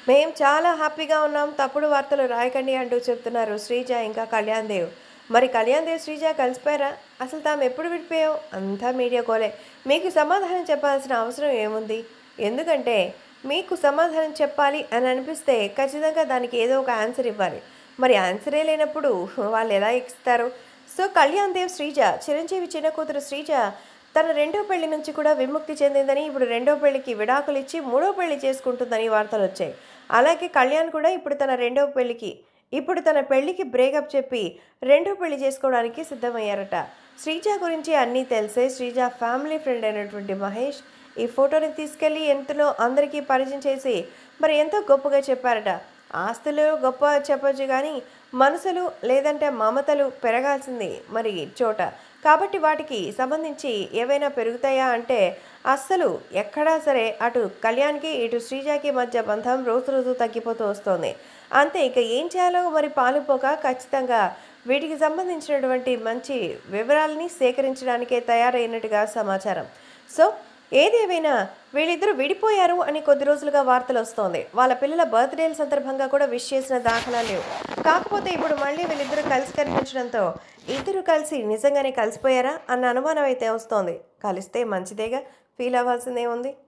మేం చాలా హ్యాపీగా ఉన్నాం తప్పుడు వార్తలు రాయకండి అంటూ చెప్తున్నారు శ్రీజ ఇంకా కళ్యాణ్ దేవ్ మరి కళ్యాణ్ దేవ్ శ్రీజ కలిసిపోయారా అసలు తాము ఎప్పుడు విడిపోయావు అంతా మీడియా కోలే మీకు సమాధానం చెప్పాల్సిన అవసరం ఏముంది ఎందుకంటే మీకు సమాధానం చెప్పాలి అని అనిపిస్తే ఖచ్చితంగా దానికి ఏదో ఒక ఆన్సర్ ఇవ్వాలి మరి ఆన్సరే లేనప్పుడు వాళ్ళు ఎలా ఇస్తారు సో కళ్యాణ్ దేవ్ శ్రీజ చిరంజీవి చిన్న కూతురు శ్రీజ తన రెండో పెళ్లి నుంచి కూడా విముక్తి చెందిందని ఇప్పుడు రెండో పెళ్లికి విడాకులు ఇచ్చి మూడో పెళ్లి చేసుకుంటుందని వార్తలు వచ్చాయి అలాగే కళ్యాణ్ కూడా ఇప్పుడు తన రెండో పెళ్లికి ఇప్పుడు తన పెళ్లికి బ్రేకప్ చెప్పి రెండో పెళ్లి చేసుకోవడానికి సిద్ధమయ్యారట శ్రీజ గురించి అన్నీ తెలిసే శ్రీజ ఫ్యామిలీ ఫ్రెండ్ అయినటువంటి మహేష్ ఈ ఫోటోని తీసుకెళ్లి ఎంతలో అందరికీ పరిచయం చేసి మరి ఎంతో గొప్పగా చెప్పారట ఆస్తులు గొప్ప చెప్పొచ్చు కానీ మనసులు లేదంటే మమతలు పెరగాల్సింది మరి చోట కాబట్టి వాటికి సంబంధించి ఏవైనా పెరుగుతాయా అంటే అస్సలు ఎక్కడా సరే అటు కళ్యాణ్కి ఇటు శ్రీజాకి మధ్య బంధం రోజు రోజు తగ్గిపోతూ వస్తోంది అంతే ఇక ఏం చేయాలో మరి పాలుపోక ఖచ్చితంగా వీటికి సంబంధించినటువంటి మంచి వివరాలని సేకరించడానికే తయారైనట్టుగా సమాచారం సో ఏదేమైనా వీళ్ళిద్దరూ విడిపోయారు అని కొద్ది రోజులుగా వార్తలు వస్తోంది వాళ్ళ పిల్లల బర్త్డేల సందర్భంగా కూడా విష్ చేసిన దాఖలాలు లేవు కాకపోతే ఇప్పుడు మళ్ళీ వీళ్ళిద్దరూ కలిసి కనిపించడంతో ఇద్దరు కలిసి నిజంగానే కలిసిపోయారా అన్న అనుమానం అయితే వస్తోంది కలిస్తే మంచిదేగా ఫీల్ అవ్వాల్సిందే ఉంది